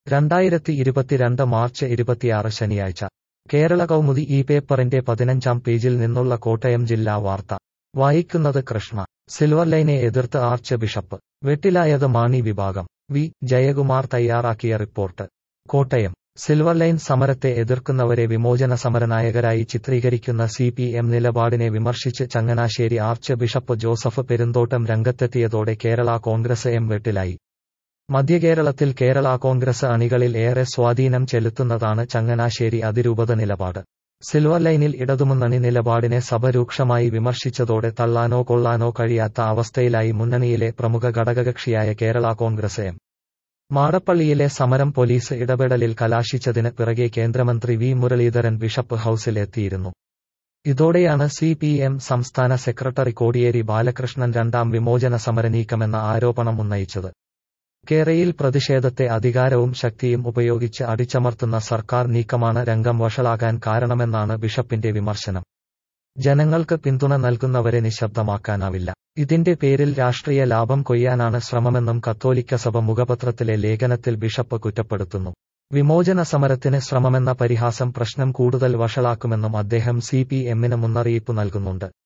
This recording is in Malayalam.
രണ്ടായിരത്തി ഇരുപത്തിരണ്ട് മാർച്ച് ഇരുപത്തിയാറ് ശനിയാഴ്ച കേരള കൗമുദി ഈ പേപ്പറിന്റെ പതിനഞ്ചാം പേജിൽ നിന്നുള്ള കോട്ടയം ജില്ലാ വാർത്ത വായിക്കുന്നത് കൃഷ്ണ സിൽവർ ലൈനെ എതിർത്ത് ആർച്ച് ബിഷപ്പ് വെട്ടിലായത് മാണി വിഭാഗം വി ജയകുമാർ തയ്യാറാക്കിയ റിപ്പോർട്ട് കോട്ടയം സിൽവർ ലൈൻ സമരത്തെ എതിർക്കുന്നവരെ വിമോചന സമരനായകരായി ചിത്രീകരിക്കുന്ന സി പി എം നിലപാടിനെ വിമർശിച്ച് Changanassery archbishop Joseph Perumthottam രംഗത്തെത്തിയതോടെ കേരള കോൺഗ്രസ് എം വെട്ടിലായി മധ്യകേരളത്തിൽ കേരള കോൺഗ്രസ് അണികളിൽ ഏറെ സ്വാധീനം ചെലുത്തുന്നതാണ് ചങ്ങനാശ്ശേരി അതിരൂപത നിലപാട് സിൽവർ ലൈനിൽ ഇടതുമുന്നണി നിലപാടിനെ സഭ രൂക്ഷമായി വിമർശിച്ചതോടെ തള്ളാനോ കൊള്ളാനോ കഴിയാത്ത അവസ്ഥയിലായി മുന്നണിയിലെ പ്രമുഖ ഘടകകക്ഷിയായ കേരള കോൺഗ്രസ് എം മാടപ്പള്ളിയിലെ സമരം പോലീസ് ഇടപെടലിൽ കലാശിച്ചതിന് പിറകെ കേന്ദ്രമന്ത്രി വി മുരളീധരൻ ബിഷപ്പ് ഹൌസിൽ എത്തിയിരുന്നു ഇതോടെയാണ് സി പി എം സംസ്ഥാന സെക്രട്ടറി കോടിയേരി ബാലകൃഷ്ണൻ രണ്ടാം വിമോചന സമര നീക്കമെന്ന ആരോപണം ഉന്നയിച്ചത് കേരയിൽ പ്രതിഷേധത്തെ അധികാരവും ശക്തിയും ഉപയോഗിച്ച് അടിച്ചമർത്തുന്ന സർക്കാർ നീക്കമാണ് രംഗം വഷളാകാൻ കാരണമെന്നാണ് ബിഷപ്പിന്റെ വിമർശനം ജനങ്ങൾക്ക് പിന്തുണ നൽകുന്നവരെ നിശബ്ദമാക്കാനാവില്ല ഇതിന്റെ പേരിൽ രാഷ്ട്രീയ ലാഭം കൊയ്യാനാണ് ശ്രമമെന്നും കത്തോലിക്ക സഭ മുഖപത്രത്തിലെ ലേഖനത്തിൽ ബിഷപ്പ് കുറ്റപ്പെടുത്തുന്നു വിമോചന സമരത്തിന് ശ്രമമെന്ന പരിഹാസം പ്രശ്നം കൂടുതൽ വഷളാക്കുമെന്നും അദ്ദേഹം സി പി എമ്മിന് മുന്നറിയിപ്പ് നൽകുന്നുണ്ട്